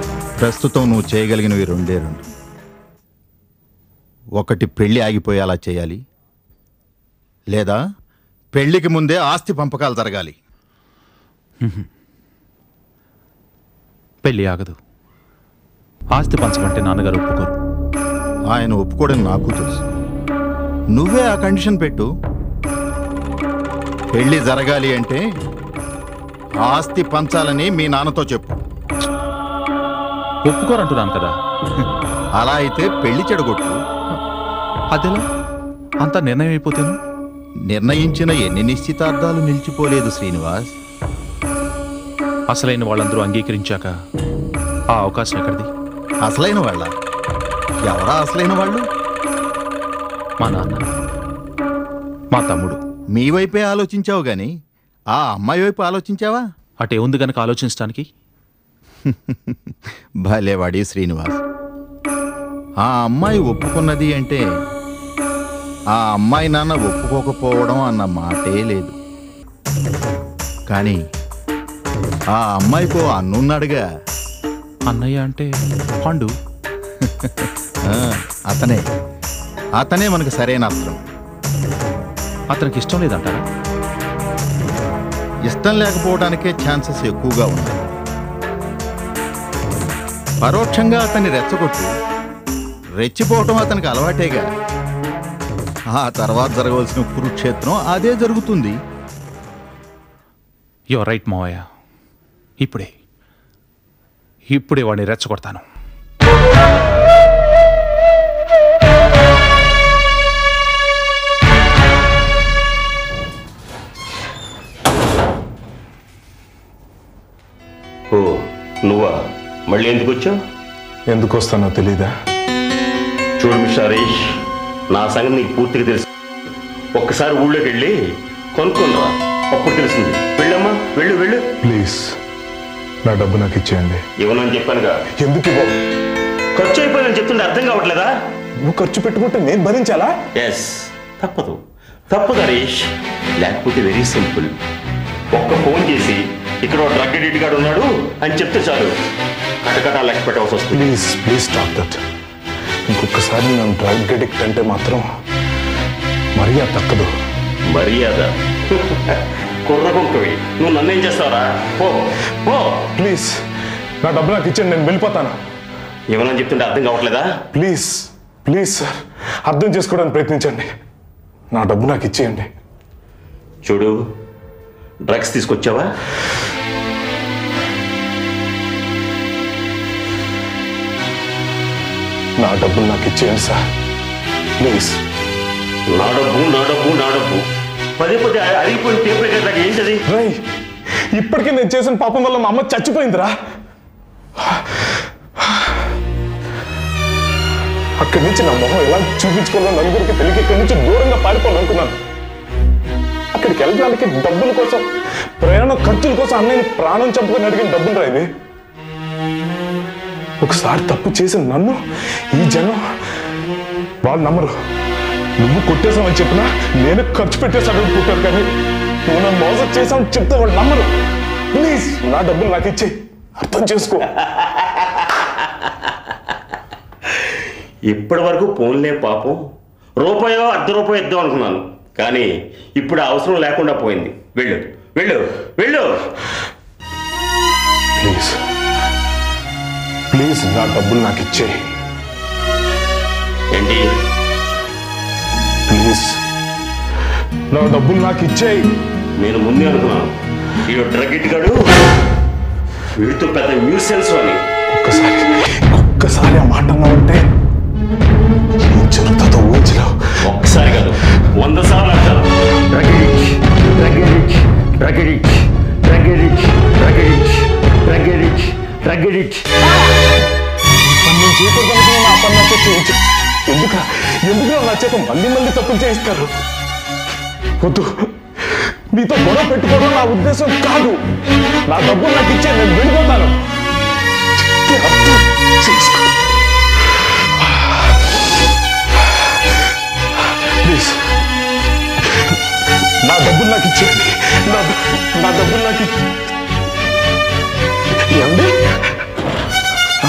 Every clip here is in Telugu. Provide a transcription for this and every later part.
ప్రస్తుతం నువ్వు చేయగలిగినవి రెండే రెండు ఒకటి పెళ్లి ఆగిపోయేలా చేయాలి లేదా పెళ్లికి ముందే ఆస్తి పంపకాలు జరగాలి పెళ్ళి ఆగదు ఆస్తి పంచమంటే నాన్నగారు ఒప్పుకోరు ఆయన ఒప్పుకోవడం నాకు తెలుసు నువ్వే ఆ కండిషన్ పెట్టు పెళ్లి జరగాలి అంటే ఆస్తి పంచాలని మీ నాన్నతో చెప్పు ఒప్పుకోరంటున్నాను కదా అలా అయితే పెళ్లి చెడగొట్టు అదెలా అంత నిర్ణయం అయిపోతేను నిర్ణయించిన ఎన్ని నిశ్చితార్థాలు నిలిచిపోలేదు శ్రీనివాస్ అసలైన వాళ్ళందరూ అంగీకరించాక ఆ అవకాశం ఎక్కడిది అసలైన వాళ్ళ ఎవరా అసలైన వాళ్ళు మా నాన్న మా తమ్ముడు మీ వైపే ఆలోచించావు గాని ఆ అమ్మాయి వైపు ఆలోచించావా అటే ఉంది గనక ఆలోచించడానికి భలేవాడి శ్రీనివాస్ ఆ అమ్మాయి ఒప్పుకున్నది అంటే ఆ అమ్మాయి నాన్న ఒప్పుకోకపోవడం అన్న మాటే లేదు కానీ ఆ అమ్మాయికో అన్నున్నాడుగా అన్నయ్య అంటే పాండు ఆ, అతనే అతనే మనకు సరైన అస్త్రం అతనికి ఇష్టం లేదంటారా ఇష్టం లేకపోవడానికే ఛాన్సెస్ ఎక్కువగా ఉన్నాయి పరోక్షంగా అతన్ని రెచ్చగొట్టు రెచ్చిపోవటం అతనికి అలవాటేగా ఆ తర్వాత జరగవలసిన కురుక్షేత్రం అదే జరుగుతుంది యువర్ రైట్ మావయ్య ఇప్పుడే ఇప్పుడే వాడిని రెచ్చగొడతాను ఓ నువ్వా మళ్ళీ ఎందుకు వచ్చావు ఎందుకు వస్తానో తెలీదా చూడు మిస్టర్ హరీష్ నా సంగతి నీకు పూర్తిగా తెలుసు ఒక్కసారి ఊళ్ళోకి వెళ్ళి కొనుక్కుందా అప్పుడు తెలిసింది వెళ్ళమ్మా వెళ్ళు వెళ్ళు ప్లీజ్ నా డబ్బు నాకు ఇచ్చేయండి ఇవ్వనని చెప్పానుగా ఎందుకు ఇవ్వవు ఖర్చు అయిపోయిందని చెప్తుంటే అర్థం కావట్లేదా నువ్వు ఖర్చు పెట్టుకుంటే నేను భరించాలా ఎస్ తప్పదు తప్పదు హరీష్ లేకపోతే వెరీ సింపుల్ ఒక్క ఫోన్ చేసి ఇక్కడ డ్రగ్ ఎడిట్ గాడు ఉన్నాడు అని చెప్తే చాలు కటకటా లెక్క పెట్టవలసి వస్తుంది ప్లీజ్ ప్లీజ్ స్టాప్ దట్ ఇంకొకసారి నన్ను డ్రగ్ అడిక్ట్ అంటే మాత్రం మర్యాద తక్కదు మర్యాద కుర్రగుంకవి నువ్వు నన్నేం చేస్తావరా పో పో ప్లీజ్ నా డబ్బు నాకు ఇచ్చేయండి నేను వెళ్ళిపోతాను ఏమన్నా చెప్తుంటే అర్థం కావట్లేదా ప్లీజ్ ప్లీజ్ సార్ అర్థం చేసుకోవడానికి ప్రయత్నించండి నా డబ్బు నాకు ఇచ్చేయండి చూడు డ్రగ్స్ తీసుకొచ్చావా నా డబ్బులు నాకు ఇచ్చేయండి సార్ ప్లీజ్ నా డబ్బు నా డబ్బు నా డబ్బు పదే పదే అ- అరిగిపోయిన టేప్ రికార్డ్ ఏంటది రై ఇప్పటికే నేను చేసిన పాపం వల్ల మా అమ్మ చచ్చిపోయిందిరా అక్కడి నుంచి నా మొహం ఎలా చూపించుకోవాలో నలుగురికి తెలియక ఇక్కడి నుంచి దూరంగా పారిపోవాలనుకున్నాను అక్కడికి వెళ్ళడానికి డబ్బుల కోసం ప్రయాణ ఖర్చుల కోసం అన్నయ్య ప్రాణం చంపుకొని అడిగిన డబ్బులు రా ఇవి ఒకసారి తప్పు చేసిన నన్ను ఈ జనం వాళ్ళు నమ్మరు నువ్వు కొట్టేశావని చెప్పినా నేనే ఖర్చు పెట్టేశాడు అనుకుంటారు కానీ నువ్వు నన్ను మోసం చేశావు చెప్తే వాళ్ళు నమ్మరు ప్లీజ్ నా డబ్బులు నాకు ఇచ్చే అర్థం చేసుకో ఇప్పటి వరకు పోన్లే పాపం రూపాయో అర్ధ రూపాయో ఇద్దాం అనుకున్నాను కానీ ఇప్పుడు ఆ అవసరం లేకుండా పోయింది వెళ్ళు వెళ్ళు వెళ్ళు ప్లీజ్ ప్లీజ్ నా డబ్బులు నాకు ఇచ్చే ఏంటి ప్లీజ్ నా డబ్బులు నాకు ఇచ్చేయి నేను ముందే అనుకున్నాను ఈ డ్రగ్ ఇట్టుగాడు వీడితో పెద్ద న్యూసెన్స్ అని ఒక్కసారి ఒక్కసారి ఆ మాట అన్నావంటే ఏం జరుగుతుందో ఊహించలేవు ఒక్కసారి కాదు వంద సార్లు అంటారు drug addict drug addict drug addict drug addict drug addict drug addict drug addict పని నేను చేయకూడదనుకున్న నా పని నాతో చేయించు ఎందుక ఎందుకు నా చేత మళ్ళీ మళ్ళీ తప్పులు చేయిస్తారు వద్దు నీతో గొడవ పెట్టుకోవడం నా ఉద్దేశం కాదు నా డబ్బు నాకు ఇచ్చే నేను వెళ్ళిపోతాను చెప్తే అర్థం చేసుకో ప్లీజ్ నా డబ్బులు నాకు ఇచ్చేయండి నా నా డబ్బులు నాకు ఇచ్చి ఏమండి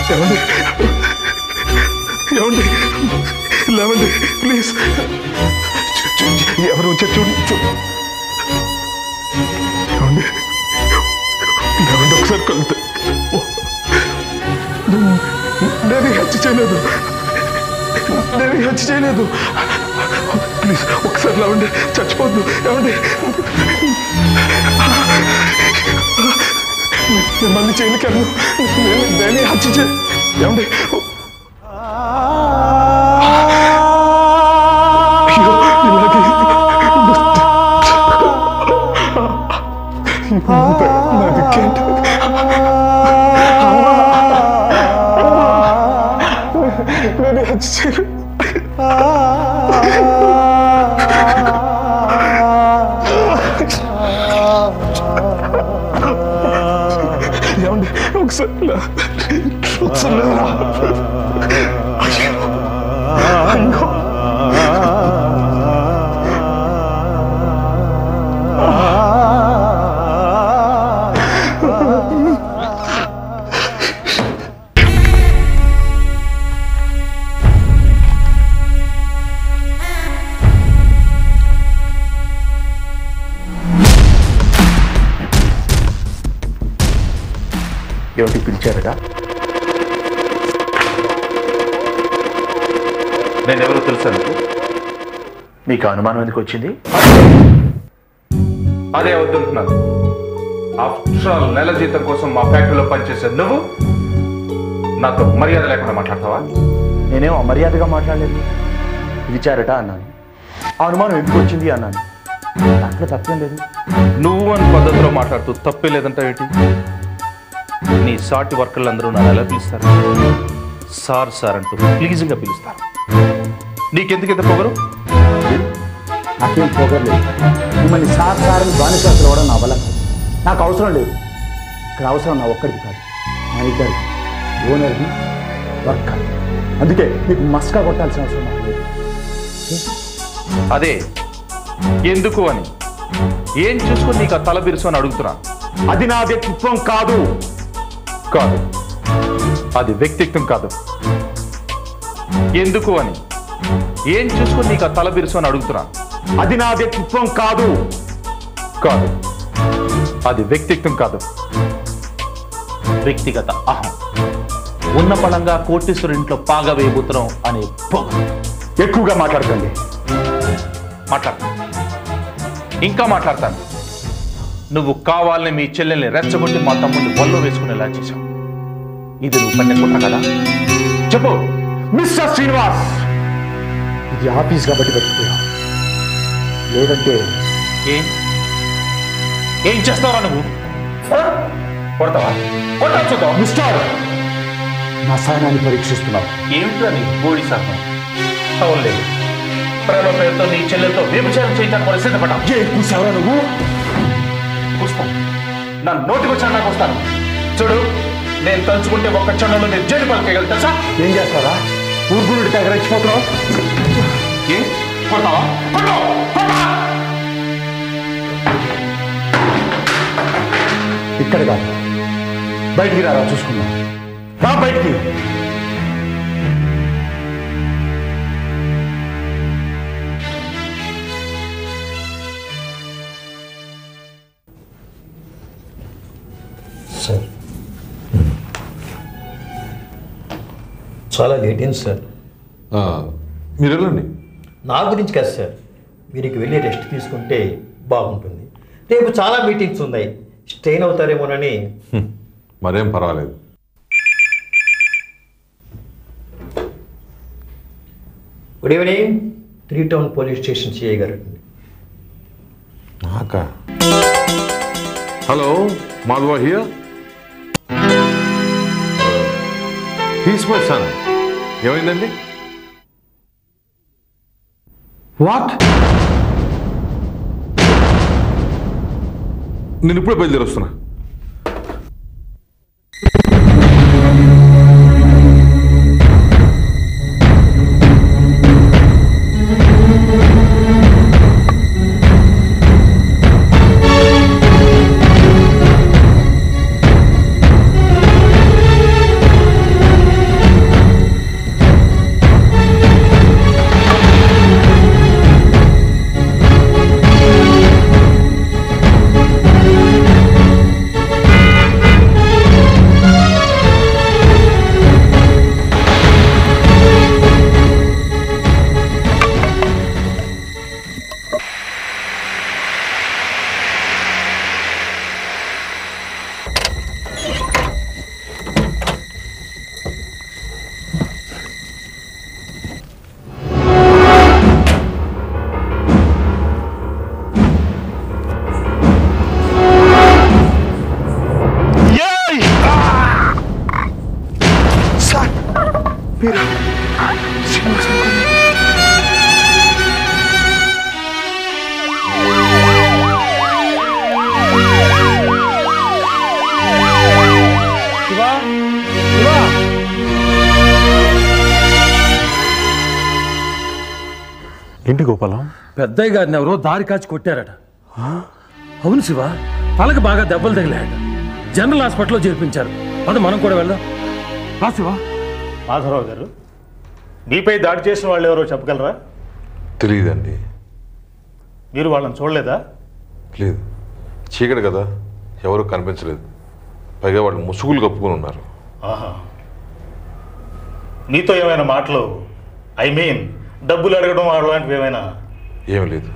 ఏమండి ఏమండి లేవండి ప్లీజ్ చూ- చూ- ఎవరు వచ్చారు చూడండి చూ ఏమండి లేవండి ఒకసారి కలితే నేను హత్య చేయలేదు నేను హత్య చేయలేదు ప్లీజ్ ఒకసారి లేవండి చచ్చిపోద్దు ఏమండి మిమ్మల్ని చేయడానికి వెళ్ళను నేను నేనే హత్య చే ఏమండి అయ్యో, ఇలాగే నాది కేంటి నేను హత్య చేయను ఏమండి ఒకసారి ఇలా- ఒకసారి లేవరా? అయ్యో. అయ్యో. ఏమిటి పిలిచారట నేను ఎవరో తెలుసా నీకు మీకు అనుమానం ఎందుకు వచ్చింది అదే వద్దంటున్నాను ఆఫ్టర్ ఆల్ నెల జీతం కోసం మా ఫ్యాక్టరీలో పనిచేసే నువ్వు నాతో మర్యాద లేకుండా మాట్లాడతావా నేనేం అమర్యాదగా మాట్లాడలేదు పిలిచారట అన్నాను ఆ అనుమానం ఎందుకు వచ్చింది అన్నాను దాంట్లో తప్పేం లేదు నువ్వు అని పద్ధతిలో మాట్లాడుతూ తప్పే లేదంట ఏంటి నీ సాటి వర్కర్లందరూ నన్ను ఎలా పిలుస్తారు సార్ సార్ అంటూ ప్లీజింగ్గా పిలుస్తారు నీకెందుకు ఎంత పొగరు నాకేం పోగలేదు మిమ్మల్ని సార్ సార్ అని బానిసలు పిలవడం నా వల్ల కాదు నాకు అవసరం లేదు ఇక్కడ అవసరం నా ఒక్కడికి కాదు మా ఇద్దరు ఓనర్ని వర్కర్ అందుకే మీకు మస్కా కొట్టాల్సిన అవసరం నాకు లేదు అదే ఎందుకు అని ఏం చూసుకొని నీకు ఆ తల బిరుసు అని అడుగుతున్నా అది నా వ్యక్తిత్వం కాదు కాదు అది వ్యక్తిత్వం కాదు ఎందుకు అని ఏం చూసుకొని నీకు ఆ తల బిరుసు అని అడుగుతున్నా అది నా వ్యక్తిత్వం కాదు కాదు అది వ్యక్తిత్వం కాదు వ్యక్తిగత అహం ఉన్న పళంగా కోటీశ్వరుంట్లో పాగా వేయబోతున్నాం అనే పొగ ఎక్కువగా మాట్లాడకండి మాట్లాడతాను ఇంకా మాట్లాడతాను నువ్వు కావాలని మీ చెల్లెల్ని రెచ్చగొట్టి మా తమ్ముడిని వల్లో వేసుకునేలా చేశావు ఇది నువ్వు పన్నె కుట్ర కదా చెప్పు మిస్టర్ శ్రీనివాస్ ఇది ఆఫీస్ కాబట్టి బతికిపోయాం లేదంటే ఏం ఏం చేస్తావరా నువ్వు ఆ? కొడతావా కొట్టా చూద్దాం మిస్టర్ నా సహనాన్ని పరీక్షిస్తున్నావు ఏమిట్రా నీ బోడి శాతం అవునులేదు ప్రేమ పేరుతో నీ చెల్లెలతో వ్యభిచారం చేయడానికి కూడా సిద్ధపడ్డాం ఏ కూసావరా నువ్వు వస్తాను నా నోటికి వచ్చాను నాకు వస్తాను చూడు నేను తలుచుకుంటే ఒక్క క్షణంలో నేను జైలు పలికేయగలను తెలుసా ఏం చేస్తారా ఊరుకునుడి తెగరెచ్చిపోతున్నావు ఏ కొడతావా కొట్టు! కొట్టా! ఇక్కడ కాదు బయటికి రారా చూసుకుందాం రా బయటికి సార్ చాలా లేట్ అయింది సార్ ఆ, మీరు వెళ్ళండి నా గురించి కాదు సార్ మీరు ఇక వెళ్ళి రెస్ట్ తీసుకుంటే బాగుంటుంది రేపు చాలా మీటింగ్స్ ఉన్నాయి స్ట్రెయిన్ అవుతారేమోనని హ్మ్, మరేం పర్వాలేదు good evening three town police station CI గారు నాకా hello Madhava here he's my son ఏమైందండి వాట్ నేను ఇప్పుడే బయలుదేరి వస్తున్నా మీరు శ్రీనివాస్ అనుకోండి శివా శివా ఏంటి గోపాలం పెద్దయ్య గారిని ఎవరో దారి కాచి కొట్టారట అవును శివ తలకు బాగా దెబ్బలు తగిలాయట జనరల్ హాస్పిటల్లో చేర్పించారు అది మనం కూడా వెళ్దాం రా శివ మాధవరావు గారు మీపై దాడి చేసిన వాళ్ళు ఎవరో చెప్పగలరా తెలియదండి మీరు వాళ్ళని చూడలేదా లేదు చీకటి కదా ఎవరు కనిపించలేదు పైగా వాళ్ళు ముసుగులు కప్పుకొని ఉన్నారు ఆహా మీతో ఏమైనా మాటలు ఐ మీన్ డబ్బులు అడగడం అలాంటివి ఏమైనా ఏం లేదు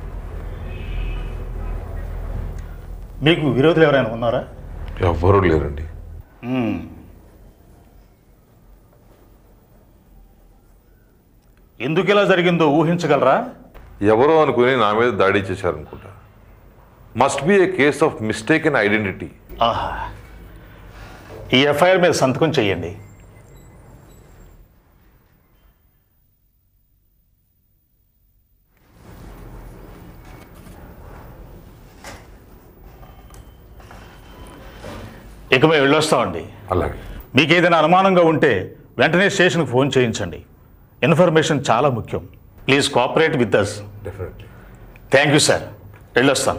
మీకు విరోధులు ఎవరైనా ఉన్నారా ఎవ్వరూ లేరండి మ్మ్. ఎందుకు ఇలా జరిగిందో ఊహించగలరా ఎవరో అనుకుని నా మీద దాడి చేశారనుకుంటా must be a case of mistake in identity ఆహా ఈ ఎఫ్ఐఆర్ మీద సంతకం చెయ్యండి ఇక మేము వెళ్ళొస్తామండి అలాగే మీకు ఏదైనా అనుమానంగా ఉంటే వెంటనే స్టేషన్కి ఫోన్ చేయించండి ఇన్ఫర్మేషన్ చాలా ముఖ్యం please cooperate with us definitely thank you sir వెళ్ళొస్తాను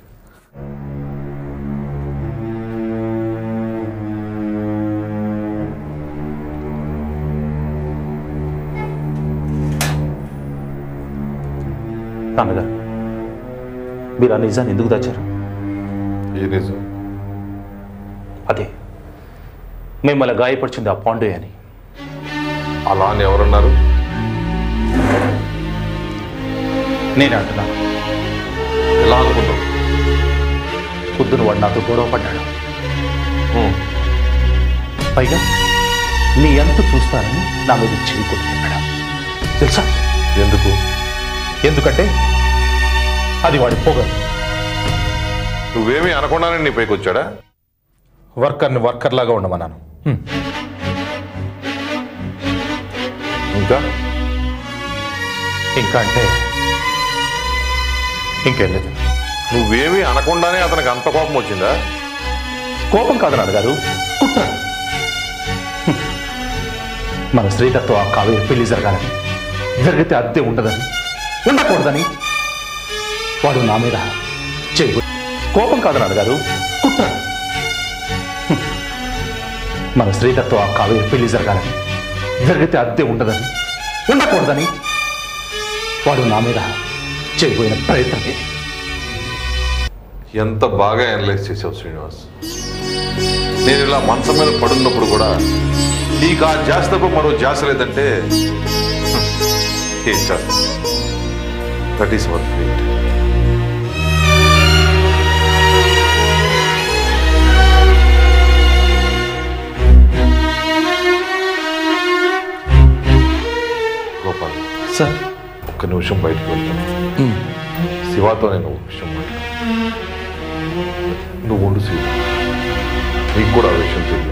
నాన్నగారు మీరు ఆ నిజాన్ని ఎందుకు దాచారు ఏ నిజం అదే మిమ్మల్ని గాయపరిచింది ఆ పాండే అని అలా అని ఎవరన్నారు నేనే అంటున్నాను ఎలా అనుకున్నావు పొద్దున వాడు నాతో గొడవ పడ్డాడు హ్మ్. పైగా నీ ఎంత చూస్తానని నా మీద చెయ్యి కొట్టి చెప్పాడు తెలుసా ఎందుకు ఎందుకంటే అది వాడి పొగరు నువ్వేమీ అనకుండానే నీ పైకి వచ్చాడా వర్కర్ని వర్కర్ లాగా ఉండమన్నాను హ్మ్. ఇంకా ఇంకా అంటే ఇంకేం లేదు నువ్వేమీ అనకుండానే అతనికి అంత కోపం వచ్చిందా కోపం కాదు నాన్నగారు కుట్ర హ్మ్. మన శ్రీకర్తో ఆ కావేరి పెళ్లి జరగాలని జరిగితే అద్దె ఉండదని ఉండకూడదని వాడు నా మీద చేయి కోపం కాదు నాన్నగారు కుట్ర హ్మ్. మన శ్రీకర్తో ఆ కావేరి పెళ్లి జరగాలని జరిగితే అద్దె ఉండదని ఉండకూడదని వాడు నా మీద చేయబోయిన ప్రయత్నం ఇది ఎంత బాగా అనలైజ్ చేసావు శ్రీనివాస్ నేను ఇలా మంచం మీద పడున్నప్పుడు కూడా నీకు ఆ జాస్ తప్ప మరో జాస్ లేదంటే హ్మ్, ఏం చేస్తా that is our fate Gopal sir ఒక్క నిమిషం బయటకు వెళ్తాను శివాతో నేను ఒక విషయం మాట్లాడు నువ్వు ఉండు శివ నీకు కూడా ఆ విషయం తెలియదు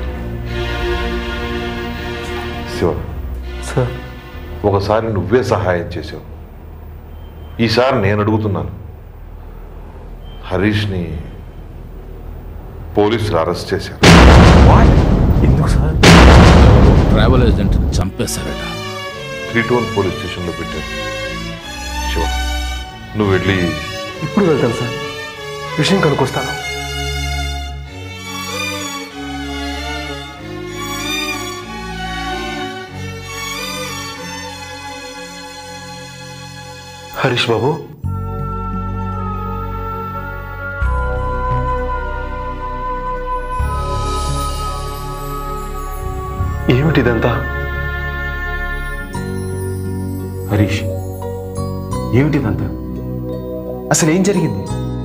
శివ సార్ ఒకసారి నువ్వే సహాయం చేసావు ఈసారి నేను అడుగుతున్నాను హరీష్ని పోలీసులు అరెస్ట్ చేశారు ఎందుకు సార్ ట్రావెల్ ఏజెంట్ని చంపేశారట త్రీ టోన్ పోలీస్ స్టేషన్లో పెట్టారు శివ నువ్వు వెళ్ళి ఇప్పుడు వెళ్తాను సార్ విషయం కనుక్కొస్తాను హరీష్ బాబు ఏమిటిదంతా హరీష్ ఏమిటిదంతా అసలు ఏం జరిగింది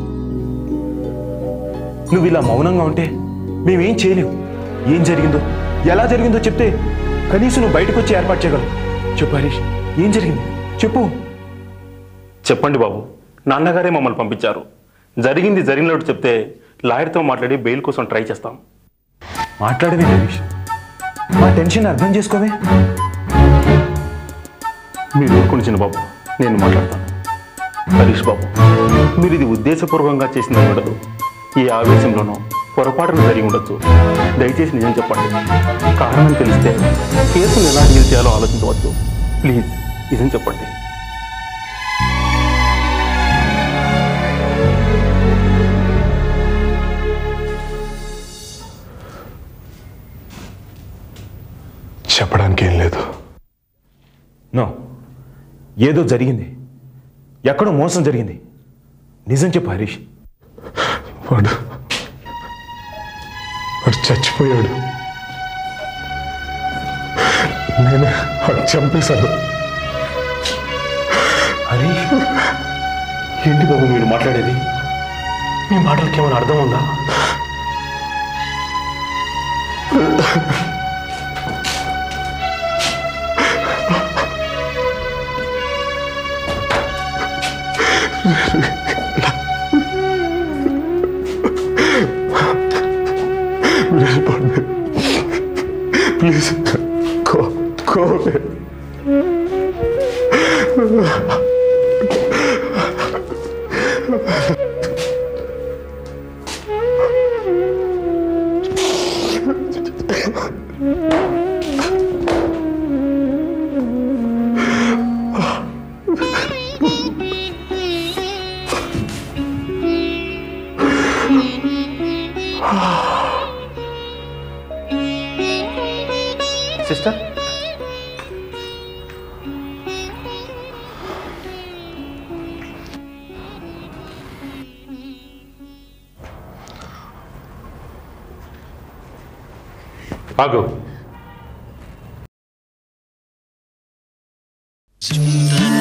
నువ్వు ఇలా మౌనంగా ఉంటే మేమేం చేయలేము ఏం జరిగిందో ఎలా జరిగిందో చెప్తే కనీసం నువ్వు బయటకు వచ్చి ఏర్పాటు చేయగలవు చెప్పు హరీష్ ఏం జరిగింది చెప్పు చెప్పండి బాబు నాన్నగారే మమ్మల్ని పంపించారు జరిగింది జరిగినట్టు చెప్తే లాయర్తో మాట్లాడి బెయిల్ కోసం ట్రై చేస్తాం మాట్లాడవే హరీష్ మా టెన్షన్ అర్థం చేసుకోవే మీరు ఊరుకుని చిన్న బాబు నేను మాట్లాడతాను హరీష్ బాబు మీరు ఇది ఉద్దేశపూర్వకంగా చేసింది ఉండదు ఈ ఆవేశంలోనూ పొరపాటున జరిగి ఉండొచ్చు దయచేసి నిజం చెప్పండి కారణం తెలిస్తే కేసును ఎలా డీల్ చేయాలో ఆలోచించవచ్చు ప్లీజ్ నిజం చెప్పండి చెప్పడానికి ఏం లేదు నో ఏదో జరిగింది ఎక్కడో మోసం జరిగింది నిజం చెప్పు హరీష్ వాడు వాడు చచ్చిపోయాడు నేనే వాడు చంపేశాను హరీష్ ఏంటి బాబు మీరు మాట్లాడేది మీ మాటలకి ఏమైనా అర్థం ఉందా ప్లీజ్ గో గో సిస్టర్ ఆగు చింతన